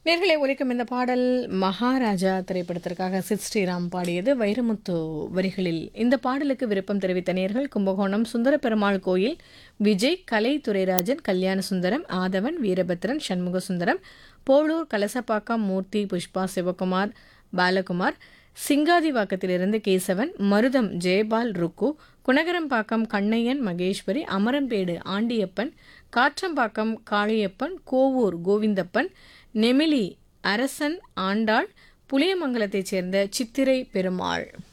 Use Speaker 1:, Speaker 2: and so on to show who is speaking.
Speaker 1: நேர்களை ஒலிக்கும் இந்த பாடல் மகாராஜா திரைப்படத்திற்காக சித் ஸ்ரீராம் பாடியது வைரமுத்து வரிகளில் இந்த பாடலுக்கு விருப்பம் தெரிவித்த நேர்கள் கும்பகோணம் சுந்தர பெருமாள் கோயில் விஜய் கலை துரைராஜன் கல்யாண சுந்தரம் ஆதவன் வீரபத்ரன் சண்முக சுந்தரம் போளூர் கலசப்பாக்கம் மூர்த்தி புஷ்பா சிவகுமார் பாலகுமார் சிங்காதிவாக்கத்திலிருந்து கேசவன் மருதம் ஜெயபால் ருக்கு குணகரம்பாக்கம் கண்ணையன் மகேஸ்வரி அமரம்பேடு ஆண்டியப்பன் காற்றம்பாக்கம் காளியப்பன் கோவூர் கோவிந்தப்பன் நெமிலி அரசன் ஆண்டாள் புளியமங்கலத்தைச் சேர்ந்த சித்திரை பெருமாள்